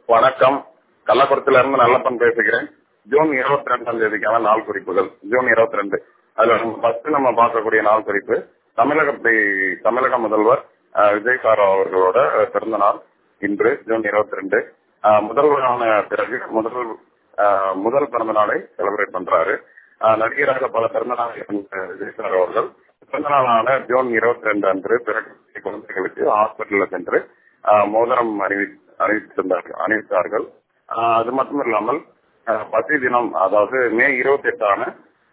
வணக்கம் கள்ளக்குளத்துல இருந்து நல்லப்பன் பேசுகிறேன் ஜூன் இருபத்தி ரெண்டாம் தேதிக்கான நாள் குறிப்புகள் ஜூன் இருபத்தி ரெண்டு அதுல ஃபர்ஸ்ட் நம்ம பார்க்கக்கூடிய நாள் குறிப்பு தமிழகத்தை தமிழக முதல்வர் அஹ், விஜய் சார் அவர்களோட பிறந்த நாள் இன்று ஜூன் இருபத்தி ரெண்டு முதல்வரான பிறகு முதல் அஹ், முதல் பிறந்த நாளை செலிப்ரேட் பண்றாரு அஹ், நடிகராக பல பிறந்த நாள் இருந்த விஜய் சார் அவர்கள் பிறந்த நாளான ஜூன் இருபத்தி ரெண்டு அன்று பிறகு குழந்தைகளுக்கு ஹாஸ்பிட்டல்ல சென்று அஹ், மோதிரம் அறிவி அறிவித்திருந்தார்கள் அணிவித்தார்கள் அஹ், அது மட்டும் இல்லாமல் அஹ், பசி தினம் அதாவது மே இருபத்தி எட்டான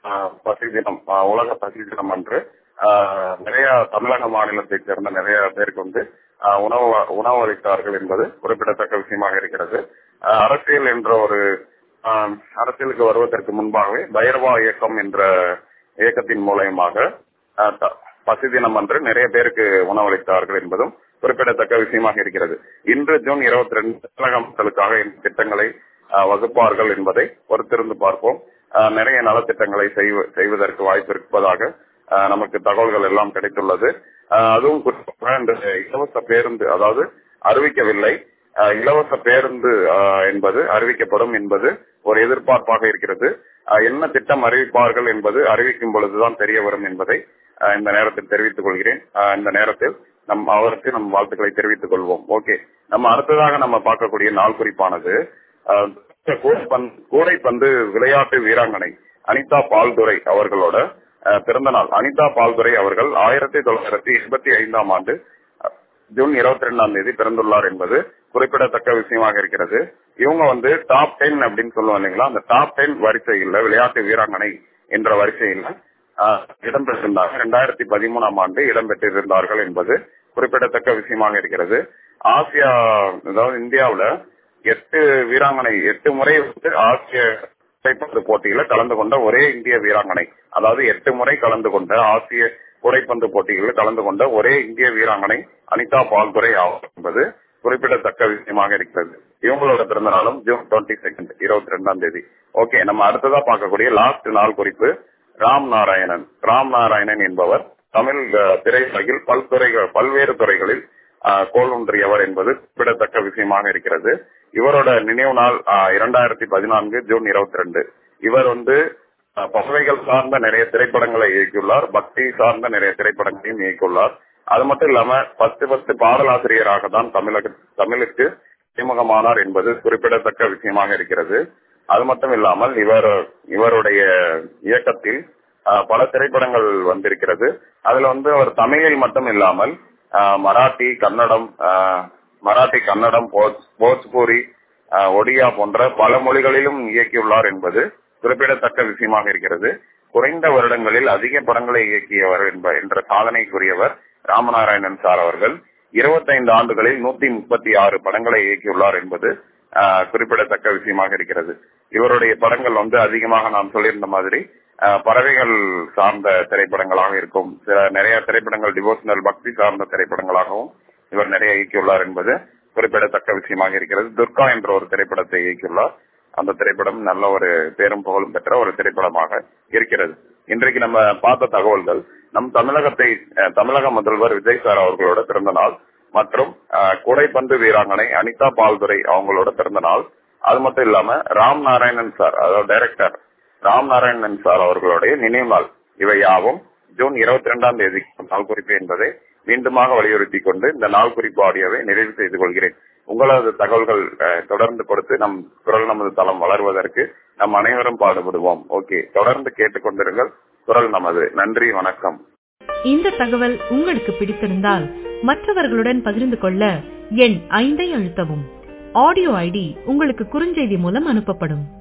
பசி தினம் அஹ், உலக பசி தினம் அன்று அஹ், நிறைய தமிழக மாநிலத்தைச் சேர்ந்த நிறைய பேருக்கு வந்து அஹ், உணவு உணவு அளித்தார்கள் என்பது குறிப்பிடத்தக்க விஷயமாக இருக்கிறது அஹ், அரசியல் என்ற ஒரு அஹ், அரசியலுக்கு வருவதற்கு முன்பாகவே பைரவா இயக்கம் என்ற இயக்கத்தின் மூலயமாக அஹ், த- பசி தினம் அன்று நிறைய பேருக்கு உணவளித்தார்கள் என்பதும் குறிப்பிடத்தக்க விஷயமாக இருக்கிறது இன்று ஜூன் இருபத்தி ரெண்டு தமிழக மக்களுக்காக இந்த திட்டங்களை அஹ், வகுப்பார்கள் என்பதை பொறுத்திருந்து பார்ப்போம் அஹ், நிறைய நலத்திட்டங்களை செய்வ- செய்வதற்கு வாய்ப்பு இருப்பதாக அஹ், நமக்கு தகவல்கள் எல்லாம் கிடைத்துள்ளது அஹ், அதுவும் குறிப்பாக இந்த இலவச பேருந்து அதாவது அறிவிக்கவில்லை அஹ், இலவச பேருந்து அஹ், என்பது அறிவிக்கப்படும் என்பது ஒரு எதிர்பார்ப்பாக இருக்கிறது அஹ், என்ன திட்டம் அறிவிப்பார்கள் என்பது அறிவிக்கும் பொழுதுதான் தெரிய வரும் என்பதை அஹ், இந்த நேரத்தில் தெரிவித்துக் கொள்கிறேன் அஹ், இந்த நேரத்தில் நம் அவருக்கு நம் வாழ்த்துக்களை தெரிவித்துக் கொள்வோம் ஓகே நம்ம அடுத்ததாக நம்ம பார்க்கக்கூடிய நாள் குறிப்பானது அஹ், கூடைப்பந்து கூடைப்பந்து விளையாட்டு வீராங்கனை அனிதா பால்துரை அவர்களோட அஹ், பிறந்த நாள் அனிதா பால்துரை அவர்கள் ஆயிரத்தி தொள்ளாயிரத்தி எண்பத்தி ஐந்தாம் ஆண்டு அஹ், ஜூன் இருபத்தி ரெண்டாம் தேதி பிறந்துள்ளார் என்பது குறிப்பிடத்தக்க விஷயமாக இருக்கிறது இவங்க வந்து டாப் டென் அப்படின்னு சொல்லுவோம் இல்லைங்களா அந்த டாப் டென் வரிசையில் விளையாட்டு வீராங்கனை என்ற வரிசையில் ஆஹ், இடம்பெற்றிருந்தாங்க இரண்டாயிரத்தி பதிமூணாம் ஆண்டு இடம்பெற்றிருந்தார்கள் என்பது குறிப்பிடத்தக்க விஷயமாக இருக்கிறது ஆசியா அதாவது இந்தியாவுல எட்டு வீராங்கனை எட்டு முறை வந்து ஆசிய கூடைப்பந்து போட்டியில கலந்து கொண்ட ஒரே இந்திய வீராங்கனை அதாவது எட்டு முறை கலந்து கொண்ட ஆசிய கூடைப்பந்து போட்டிகளில் கலந்து கொண்ட ஒரே இந்திய வீராங்கனை அனிதா பால்துரை ஆவார் என்பது குறிப்பிடத்தக்க விஷயமாக இருக்கிறது இவங்களோட பிறந்த நாளும் ஜூன் டுவெண்ட்டி செகண்ட் இருபத்தி ரெண்டாம் தேதி ஓகே நம்ம அடுத்ததா பார்க்கக்கூடிய லாஸ்ட் நாள் குறிப்பு ராம் நாராயணன் ராம் நாராயணன் என்பவர் தமிழ் அஹ், திரையுலகில் பல்துறைகள் பல்வேறு துறைகளில் அஹ், கோலொன்றியவர் என்பது குறிப்பிடத்தக்க விஷயமாக இருக்கிறது இவரோட நினைவு நாள் அஹ், இரண்டாயிரத்தி பதினான்கு ஜூன் இருபத்தி ரெண்டு இவர் வந்து அஹ், பறவைகள் சார்ந்த நிறைய திரைப்படங்களை இயக்கியுள்ளார் பக்தி சார்ந்த நிறைய திரைப்படங்களையும் இயக்கியுள்ளார் அது மட்டும் இல்லாம பத்து பத்து பாடலாசிரியராக தான் தமிழக தமிழுக்கு அறிமுகமானார் என்பது குறிப்பிடத்தக்க விஷயமாக இருக்கிறது அது மட்டும் இல்லாமல் இவர் இவருடைய இயக்கத்தில் அஹ், பல திரைப்படங்கள் வந்திருக்கிறது அதுல வந்து அவர் தமிழில் மட்டும் இல்லாமல் அஹ், மராட்டி கன்னடம் அஹ், மராட்டி கன்னடம் போஜ்- போஜ்பூரி அஹ், ஒடியா போன்ற பல மொழிகளிலும் இயக்கியுள்ளார் என்பது குறிப்பிடத்தக்க விஷயமாக இருக்கிறது குறைந்த வருடங்களில் அதிக படங்களை இயக்கியவர் என்ப என்ற சாதனைக்குரியவர் ராமநாராயணன் சார் அவர்கள் இருபத்தைந்து ஆண்டுகளில் நூத்தி முப்பத்தி ஆறு படங்களை இயக்கியுள்ளார் என்பது ஆஹ், குறிப்பிடத்தக்க விஷயமாக இருக்கிறது இவருடைய படங்கள் வந்து அதிகமாக நாம் சொல்லியிருந்த மாதிரி ஆஹ், பறவைகள் சார்ந்த திரைப்படங்களாக இருக்கும் சில நிறைய திரைப்படங்கள் டிவோஷனல் பக்தி சார்ந்த திரைப்படங்களாகவும் இவர் நிறைய இயக்கியுள்ளார் என்பது குறிப்பிடத்தக்க விஷயமாக இருக்கிறது துர்கா என்ற ஒரு திரைப்படத்தை இயக்கியுள்ளார் அந்த திரைப்படம் நல்ல ஒரு பேரும் புகழும் பெற்ற ஒரு திரைப்படமாக இருக்கிறது இன்றைக்கு நம்ம பார்த்த தகவல்கள் நம் தமிழகத்தை அஹ், தமிழக முதல்வர் விஜய் சார் அவர்களோட பிறந்த நாள் மற்றும் அஹ், கூடைப்பந்து வீராங்கனை அனிதா பால்துரை அவங்களோட பிறந்த நாள் அது மட்டும் இல்லாம ராம் நாராயணன் சார் அதாவது டைரக்டர் ராம் நாராயணன் சார் அவர்களுடைய நினைவு நாள் இவை யாவும் ஜூன் இருபத்தி இரண்டாம் தேதி நாள் குறிப்பு என்பதை மீண்டுமாக வலியுறுத்தி கொண்டு இந்த நாள் குறிப்பு ஆடியோவை நிறைவு செய்து கொள்கிறேன் உங்களது தகவல்கள் அஹ், தொடர்ந்து கொடுத்து நம் குரல் நமது தளம் வளர்வதற்கு நம் அனைவரும் பாடுபடுவோம் ஓகே தொடர்ந்து கேட்டுக்கொண்டிருங்கள் குரல் நமது நன்றி வணக்கம் இந்த தகவல் உங்களுக்கு பிடித்திருந்தால் மற்றவர்களுடன் பகிர்ந்து கொள்ள எண் ஐந்தை அழுத்தவும் ஆடியோ ஐடி உங்களுக்கு குறுஞ்செய்தி மூலம் அனுப்பப்படும்